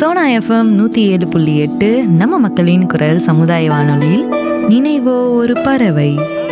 Sona FM நூற்றி ஏழு புள்ளி எட்டு நம்ம மக்களின் குரல் சமுதாய வானொலியில் நினைவோ ஒரு பறவை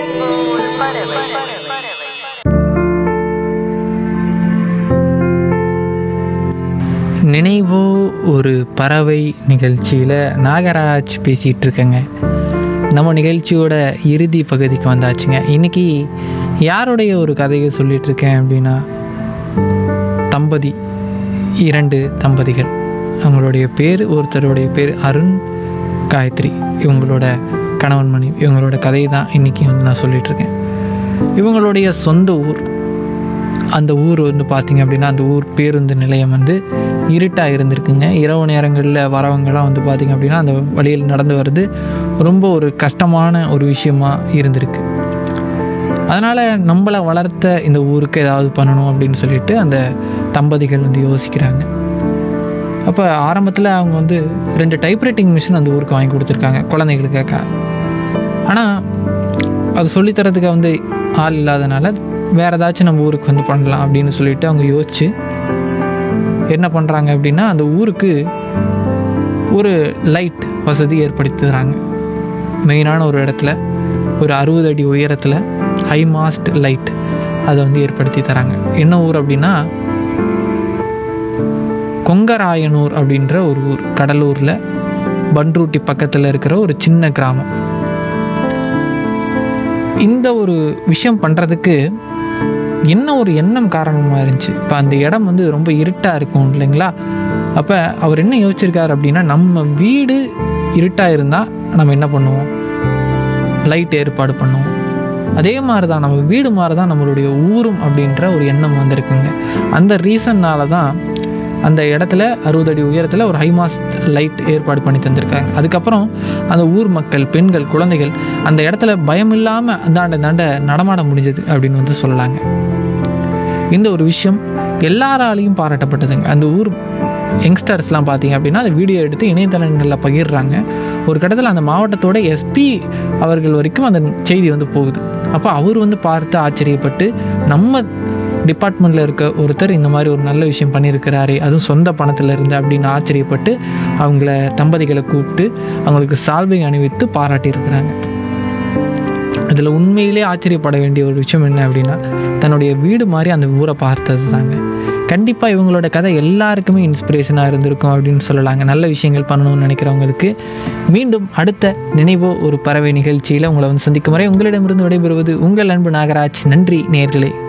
நினைவோ ஒரு பறவை நிகழ்ச்சியில் நாகராஜ் பேசிகிட்டு இருக்கேங்க நம்ம நிகழ்ச்சியோட இறுதி பகுதிக்கு வந்தாச்சுங்க இன்னைக்கு யாருடைய ஒரு கதையை சொல்லிட்டு இருக்கேன் அப்படின்னா தம்பதி இரண்டு தம்பதிகள் அவங்களுடைய பேர் ஒருத்தருடைய பேர் அருண் காயத்ரி இவங்களோட கணவன் மனைவி இவங்களோட கதையை தான் இன்றைக்கி வந்து நான் சொல்லிட்டு இருக்கேன் இவங்களுடைய சொந்த ஊர் அந்த ஊர் வந்து பார்த்திங்க அப்படின்னா அந்த ஊர் பேருந்து நிலையம் வந்து இருட்டாக இருந்திருக்குங்க இரவு நேரங்களில் வரவங்கலாம் வந்து பார்த்திங்க அப்படின்னா அந்த வழியில் நடந்து வர்றது ரொம்ப ஒரு கஷ்டமான ஒரு விஷயமா இருந்திருக்கு அதனால் நம்மளை வளர்த்த இந்த ஊருக்கு ஏதாவது பண்ணணும் அப்படின்னு சொல்லிட்டு அந்த தம்பதிகள் வந்து யோசிக்கிறாங்க அப்போ ஆரம்பத்தில் அவங்க வந்து ரெண்டு டைப்ரைட்டிங் மிஷின் அந்த ஊருக்கு வாங்கி கொடுத்துருக்காங்க குழந்தைகளுக்காக ஆனால் அது சொல்லித்தரதுக்கு வந்து ஆள் இல்லாதனால வேறு ஏதாச்சும் நம்ம ஊருக்கு வந்து பண்ணலாம் அப்படின்னு சொல்லிட்டு அவங்க யோசிச்சு என்ன பண்ணுறாங்க அப்படின்னா அந்த ஊருக்கு ஒரு லைட் வசதி ஏற்படுத்தி தராங்க மெயினான ஒரு இடத்துல ஒரு அறுபது அடி உயரத்தில் ஹை மாஸ்ட் லைட் அதை வந்து ஏற்படுத்தி தராங்க என்ன ஊர் அப்படின்னா கொங்கராயனூர் அப்படின்ற ஒரு ஊர் கடலூரில் பன்ருட்டி பக்கத்தில் இருக்கிற ஒரு சின்ன கிராமம் இந்த ஒரு விஷயம் பண்ணுறதுக்கு என்ன ஒரு எண்ணம் காரணமாக இருந்துச்சு இப்போ அந்த இடம் வந்து ரொம்ப இருட்டாக இருக்கும் இல்லைங்களா அப்போ அவர் என்ன யோசிச்சிருக்காரு அப்படின்னா நம்ம வீடு இருட்டாக இருந்தால் நம்ம என்ன பண்ணுவோம் லைட் ஏற்பாடு பண்ணுவோம் அதே மாதிரி தான் நம்ம வீடு மாதிரி தான் நம்மளுடைய ஊரும் அப்படின்ற ஒரு எண்ணம் வந்திருக்குங்க அந்த ரீசன்னால தான் அந்த இடத்துல அறுபது அடி உயரத்தில் ஒரு ஹைமாஸ் லைட் ஏற்பாடு பண்ணி தந்திருக்காங்க அதுக்கப்புறம் அந்த ஊர் மக்கள் பெண்கள் குழந்தைகள் அந்த இடத்துல பயம் இல்லாமல் அந்தாண்ட தாண்ட நடமாட முடிஞ்சது அப்படின்னு வந்து சொல்லலாங்க இந்த ஒரு விஷயம் எல்லாராலையும் பாராட்டப்பட்டதுங்க அந்த ஊர் யங்ஸ்டர்ஸ்லாம் பார்த்தீங்க அப்படின்னா அந்த வீடியோ எடுத்து இணையதளங்களில் பகிர்றாங்க ஒரு கட்டத்தில் அந்த மாவட்டத்தோட எஸ்பி அவர்கள் வரைக்கும் அந்த செய்தி வந்து போகுது அப்போ அவர் வந்து பார்த்து ஆச்சரியப்பட்டு நம்ம டிபார்ட்மெண்ட்டில் இருக்க ஒருத்தர் இந்த மாதிரி ஒரு நல்ல விஷயம் பண்ணியிருக்கிறாரே அதுவும் சொந்த பணத்தில் இருந்து அப்படின்னு ஆச்சரியப்பட்டு அவங்கள தம்பதிகளை கூப்பிட்டு அவங்களுக்கு சால்வை அணிவித்து பாராட்டியிருக்கிறாங்க இதில் உண்மையிலே ஆச்சரியப்பட வேண்டிய ஒரு விஷயம் என்ன அப்படின்னா தன்னுடைய வீடு மாதிரி அந்த ஊரை பார்த்தது தாங்க கண்டிப்பாக இவங்களோட கதை எல்லாருக்குமே இன்ஸ்பிரேஷனாக இருந்திருக்கும் அப்படின்னு சொல்லலாங்க நல்ல விஷயங்கள் பண்ணணும்னு நினைக்கிறவங்களுக்கு மீண்டும் அடுத்த நினைவோ ஒரு பறவை நிகழ்ச்சியில் உங்களை வந்து சந்திக்கும் வரை உங்களிடமிருந்து விடைபெறுவது உங்கள் அன்பு நாகராஜ் நன்றி நேர்களே